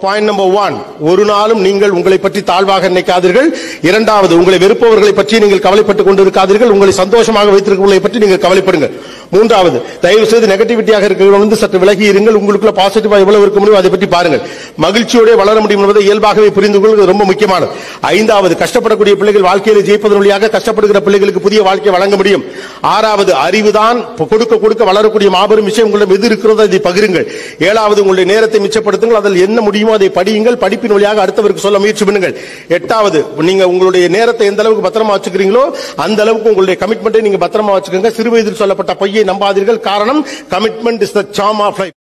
point number one ஒரு நாளும் நீங்கள் உங்களை பற்றி தாழ்வாக நினைக்காதீர்கள் இரண்டாவது உங்களை வெறுப்பவர்களை பற்றி நீங்கள் கவலைப்பட்டுக் கொண்டிருக்காதீர்கள் உங்களை சந்தோஷமாக வைத்திருக்கிறவர்களை பற்றி நீங்கள் கவலைப்படுங்கள் மூன்றாவது தயவு செய்து நெகட்டிவிட்டியாக இருக்கிறவங்க வந்து சற்று விலகி இருங்கள் உங்களுக்குள்ள பாசிட்டிவா எவ்வளவு இருக்க முடியும் அதை பற்றி பாருங்கள் மகிழ்ச்சியோட வளர முடியும் என்பதை இயல்பாகவே புரிந்து கொள்வது ரொம்ப முக்கியமானது ஐந்தாவது கஷ்டப்படக்கூடிய பிள்ளைகள் வாழ்க்கையில ஜெயிப்பதன் வழியாக கஷ்டப்படுகிற பிள்ளைகளுக்கு புதிய வாழ்க்கை வழங்க முடியும் ஆறாவது அறிவுதான் கொடுக்க கொடுக்க வளரக்கூடிய மாபெரும் விஷயம் உங்களிடம் எது இருக்கிறதோ அதை பகிருங்கள் ஏழாவது உங்களுடைய நேரத்தை மிச்சப்படுத்துங்கள் அதில் என்ன முடியுமோ அதை படியுங்கள் படிப்பின் வழியாக அடுத்தவருக்கு சொல்ல முயற்சி பண்ணுங்கள் எட்டாவது நீங்க உங்களுடைய நேரத்தை எந்த அளவுக்கு பத்திரமா வச்சுக்கிறீங்களோ அந்த அளவுக்கு உங்களுடைய கமிட்மெண்ட்டை நீங்க பத்திரமா வச்சுக்கோங்க சிறு வயதில் சொல்லப்பட்ட பொய்யை நம்பாதீர்கள் காரணம் commitment is the sum of life